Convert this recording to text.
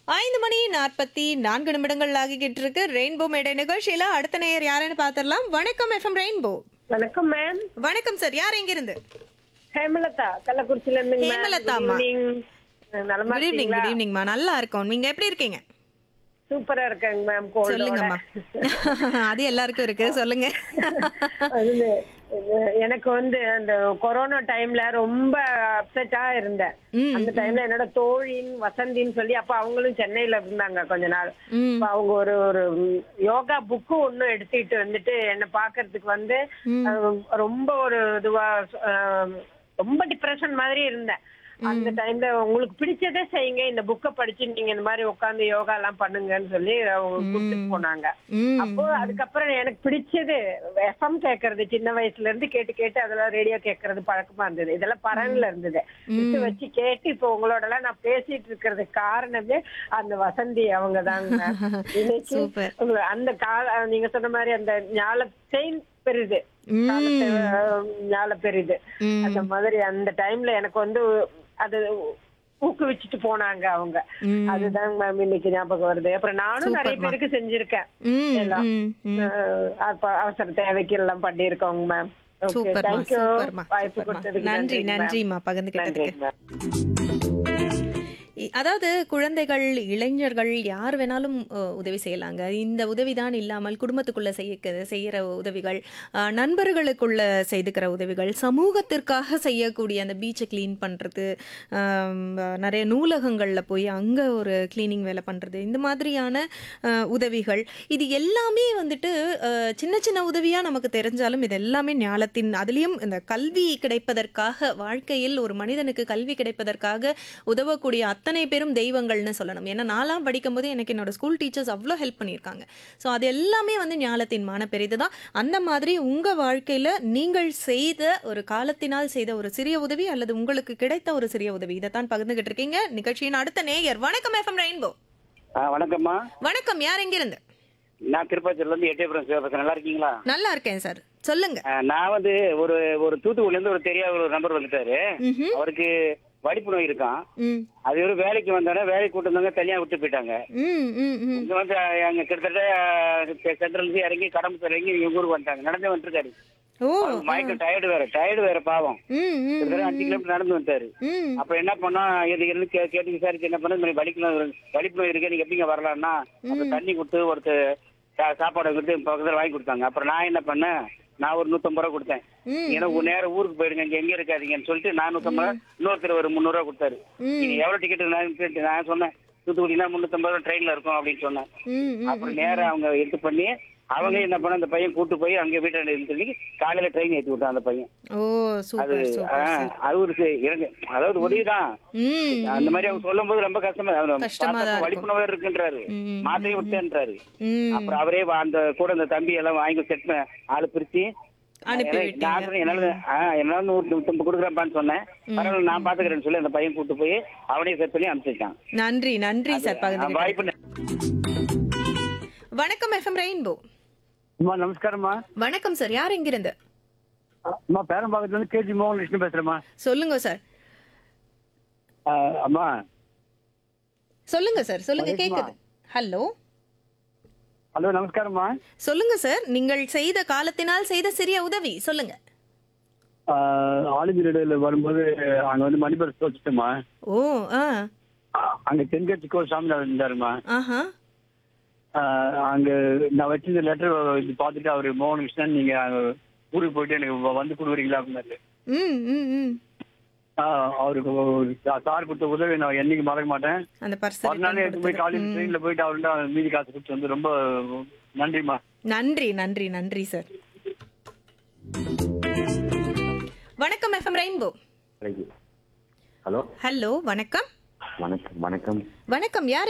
ஐந்து மணி நாற்பத்தி நான்கு நிமிடங்கள் ஆகிக்கிட்டு இருக்கு ரெயின்போ மேடை நிகழ்ச்சியில அடுத்த நேயர் யாருன்னு பாத்திரலாம் வணக்கம் எஃப்எம் ரெயின்போ வணக்கம் மேம் வணக்கம் சார் யார் எங்க இருந்து ஹேமலதா கள்ளக்குறிச்சில இருந்து ஹேமலதா அம்மா. நலமா குட் ஈவினிங் இருக்கீங்களா குட் ஈவினிங்மா நல்லா இருக்கோம் நீங்க எப்படி இருக்கீங்க சூப்பரா இருக்கேங்க மேம் கோல்டோட சொல்லுங்கம்மா அது எல்லாருக்கும் இருக்கு சொல்லுங்க எனக்கு வந்து அந்த கொரோனா டைம்ல ரொம்ப அப்செட்டா இருந்தேன் ம், அந்த டைம்ல என்னோட தோழின் வசந்தின்னு சொல்லி அப்ப அவங்களும் சென்னையில இருந்தாங்க கொஞ்ச நாள் ம் அப்ப அவங்க ஒரு ஒரு யோகா புக்கு ஒன்னும் எடுத்துட்டு வந்துட்டு என்ன பாக்குறதுக்கு வந்து அஹ், ரொம்ப ஒரு இதுவா அஹ், ரொம்ப டிப்ரெஷன் மாதிரி இருந்தேன் அந்த டைம்ல உங்களுக்கு பிடிச்சதே செய்யுங்க இந்த புக்கை படிச்சு நீங்க இந்த மாதிரி உட்காந்து யோகா எல்லாம் பண்ணுங்கன்னு சொல்லி அவங்க கூட்டிட்டு போனாங்க ம் அப்போ அதுக்கப்புறம் எனக்கு பிடிச்சது எஃப்எம் கேட்கறது சின்ன வயசுல இருந்து கேட்டு கேட்டு அதெல்லாம் ரேடியோ கேட்கறது பழக்கமா இருந்தது இதெல்லாம் பரன்ல இருந்தது விட்டு வச்சு கேட்டு இப்போ உங்களோட எல்லாம் நான் பேசிட்டு இருக்கிறதுக்கு காரணமே அந்த வசந்தி அவங்க தாங்க இன்னைக்கு Super. உங்களை அந்த கால நீங்க சொன்ன மாதிரி அந்த ஞால செயின் பெரிது காலத்தை, அஹ், ஞால பெரிது ம். அந்த மாதிரி அந்த டைம்ல எனக்கு வந்து அது ஊக்குவிச்சுட்டு போனாங்க அவங்க ம். அதுதான் மேம் இன்னைக்கு ஞாபகம் வருது அப்புறம் நானும் நிறைய Superமா. பேருக்கு செஞ்சிருக்கேன் ம் எல்லாம். ம் ம் அஹ் அப்ப அவசர தேவைக்கு எல்லாம் பண்ணிருக்கோங்க மேம் சூப்பர்மா சூப்பர்மா வாய்ப்பு சூப்பர்மா. கொடுத்ததுக்கு நன்றி ma'am. நன்றிம்மா பகிர்ந்துக்கிட்டதுக்கு நன்றிங்க மேம் இ- அதாவது குழந்தைகள் இளைஞர்கள் யார் வேணாலும் அஹ், உதவி செய்யலாங்க இந்த உதவிதான் இல்லாமல் குடும்பத்துக்குள்ள செய்ய செய்யற உதவிகள் அஹ், நண்பர்களுக்குள்ள செய்துக்கிற உதவிகள் சமூகத்திற்காக செய்யக்கூடிய அந்த பீச்சை க்ளீன் பண்றது ஆம், நிறைய நூலகங்கள்ல போய் அங்க ஒரு க்ளீனிங் வேலை பண்றது இந்த மாதிரியான அஹ், உதவிகள் இது எல்லாமே வந்துட்டு அஹ், சின்ன சின்ன உதவியா நமக்கு தெரிஞ்சாலும் இது எல்லாமே ஞாலத்தின் அதுலயும் இந்த கல்வி கிடைப்பதற்காக வாழ்க்கையில் ஒரு மனிதனுக்கு கல்வி கிடைப்பதற்காக உதவக்கூடிய அத்தனை பேரும் தெய்வங்கள்னு சொல்லணும் ஏன்னா நாலாம் படிக்கும்போது எனக்கு என்னோட ஸ்கூல் டீச்சர்ஸ் அவ்வளோ ஹெல்ப் பண்ணியிருக்காங்க ஸோ அது எல்லாமே வந்து ஞாலத்தின் மான பெரிது தான் அந்த மாதிரி உங்கள் வாழ்க்கையில் நீங்கள் செய்த ஒரு காலத்தினால் செய்த ஒரு சிறிய உதவி அல்லது உங்களுக்கு கிடைத்த ஒரு சிறிய உதவி இதைத்தான் பகிர்ந்துகிட்டு இருக்கீங்க நிகழ்ச்சியின் அடுத்த நேயர் வணக்கம் எஃப்எம் ரெயின்போ ஆ வணக்கம்மா வணக்கம் யார் எங்கிருந்து நான் திருப்பத்தூர்ல இருந்து எட்டயபுரம் சிவபக்தன் நல்லா இருக்கீங்களா நல்லா இருக்கேன் சார் சொல்லுங்க ஆ, நான் வந்து ஒரு ஒரு தூத்துக்குடில இருந்து ஒரு தெரியாத ஒரு நம்பர் வந்துட்டாரு ம்ஹும். அவருக்கு வடிப்பு நோய் இருக்கான் ம் அது ஒரு வேலைக்கு வந்தாரு வேலைக்கு கூட்டு வந்தாங்க தனியா விட்டு போயிட்டாங்க ம் ம் ம் இங்க வந்து அங்க கிட்டத்தட்ட சென்ட்ரல் இருந்து இறங்கி கடம்பு இறங்கி எங்க ஊருக்கு வந்துட்டாங்க நடந்து வந்துருக்காரு ஓ அவருக்கு மயக்கம் டயர்டு வேற டயர்டு வேற பாவம் ம் ம் கிட்டத்தட்ட அஞ்சு கிலோமீட்டர் நடந்து வந்துட்டாரு ம் அப்ப என்ன பண்ணோம் இது இருந்து கே- கேட்டு விசாரிச்சு என்ன பண்ண வலிக்கலாம் வலிப்பு நோய் இருக்கு நீங்க எப்படிங்க வரலாம்னா அப்புறம் தண்ணி கொடுத்து ஒருத்தர் சா- சாப்பாடு கொடுத்து பக்கத்துல வாங்கி கொடுத்தாங்க அப்புறம் நான் என்ன பண்ணேன் நான் ஒரு நூத்தம்பது ரூபா கொடுத்தேன் ம் ஏன்னா உங்க நேரம் ஊருக்கு போயிடுங்க இங்க எங்க இருக்காதீங்கன்னு சொல்லிட்டு நான் நூத்தம்பது ரூபா இன்னொருத்தர் ஒரு முந்நூறு ரூபா கொடுத்தாரு ம். நீங்க எவ்வளவு டிக்கெட் நான் கேட்டு நான் சொன்னேன் தூத்துக்குடினா முன்னூத்தம்பது ரூபா ட்ரெயின்ல இருக்கும் அப்படின்னு சொன்னேன் ம் ம் அப்புறம் நேரம் அவங்க இது பண்ணி அவங்க என்ன பண்ண அந்த பையன் கூட்டு போய் அங்க வீட்டுல சொல்லி காலையில ட்ரெயின் ஏத்தி விட்டான் அந்த பையன் ஓ அது சூப்பர் ஆ, சூப்பர் அது ஒரு சி- இறங்கு அதாவது உதவிதான் ம் அந்த மாதிரி அவங்க சொல்லும் போது ரொம்ப கஷ்டமா அவர் கஷ்டமா தான் பார்த்தப்ப இருக்கும். வலிப்புணர்வு இருக்குன்றாரு ம். மாத்திரை விட்டேன்றாரு ம் அப்புறம் அவரே வா- அந்த கூட அந்த தம்பி எல்லாம் வாங்கி செட் பண்ண ஆளு பிரிச்சு அனுப்பி எனக்கு- விட்டீங்க. நான் சொன்னேன், என்னால ஆ, என்னால நூறு நூத்தம்பது கொடுக்குறேன்ப்பான்னு சொன்னேன் பரவாயில்ல நான் பாத்துக்கிறேன்னு சொல்லி அந்த பையன் கூட்டு போய் அவனே செட் பண்ணி அனுப்பிச்சிட்டான் நன்றி நன்றி சார் பகிர்ந்து வாய்ப்பு வணக்கம் எஃப்எம் ரெயின்போ அம்மா நமஸ்காரம்மா வணக்கம் சார் யார் எங்கிருந்து அம்மா பேரம்பாக்கத்துல இருந்து கேஜி மோகன் லட்சுமி பேசுறேம்மா சொல்லுங்க சார் ஆ, அம்மா சொல்லுங்க சார் சொல்லுங்க வணக்கம்மா. கேக்குது ஹலோ ஹலோ நமஸ்காரம்மா சொல்லுங்க சார் நீங்கள் செய்த காலத்தினால் செய்த சிறிய உதவி சொல்லுங்க ஆ, ஆலிமிரடையில வரும்போது அங்க வந்து மணிபர் வச்சுட்டோமா ஓ ஆ அங்க தென்கட்சி கோ சாமிநாதன் இருந்தாருமா ஆஹா ஆ, அங்க நான் வச்சிருந்த லெட்டர் இது பார்த்துட்டு அவரு மோகன் கிருஷ்ணன் நீங்க அங்க ஊருக்கு போயிட்டு எனக்கு வ- வந்து கொடுக்குறீங்களா அப்படின்னாரு ம் ம் ம் ஆ, அவருக்கு ஒரு சா- சார் கொடுத்த உதவி நான் என்னைக்கு மறக்க மாட்டேன் அந்த பர்ஸ் மறுநாள் எடுத்து போய் காலையில் ட்ரெயின்ல போயிட்டு அவர்கிட்ட மீதி காசு கொடுத்து வந்து ரொம்ப நன்றிம்மா நன்றி நன்றி நன்றி சார் வணக்கம் எஃப்எம் ரெயின்போ ஹலோ ஹலோ வணக்கம் வணக்கம் வணக்கம் வணக்கம் யார்